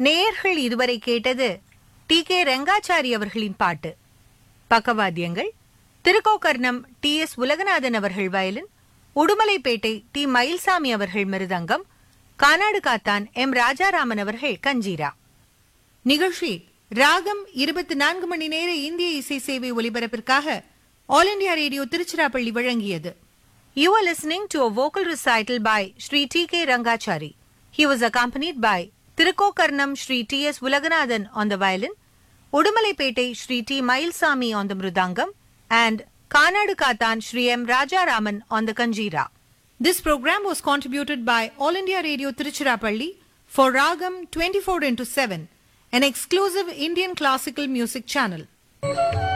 நேயர்கள் இதுவரை கேட்டது டி கே ரெங்காச்சாரி அவர்களின் பாட்டு பக்கவாத்தியங்கள் திருக்கோக்கர்ணம் டி எஸ் உலகநாதன் அவர்கள் வயலின் உடுமலைப்பேட்டை டி மயில்சாமி அவர்கள் மிருதங்கம் கானாடு காத்தான் எம் ராஜாராமன் அவர்கள் கஞ்சீரா நிகழ்ச்சி ராகம் இருபத்தி நான்கு மணி நேர இந்திய இசை சேவை ஒலிபரப்பிற்காக ஆல் இண்டியா ரேடியோ திருச்சிராப்பள்ளி வழங்கியது you are listening to a vocal recital by Shri T K Rangachari He was accompanied by Thirukokarnam Shri T S Ulaganathan on the violin, Udumalaipettai Shri T Mayilsamy on the mridangam, and Kanadu Kathan Shri M Rajaraman on the kanjira. This program was contributed by All India Radio Tiruchirappalli for Ragam 24 into 7, an exclusive Indian classical music channel.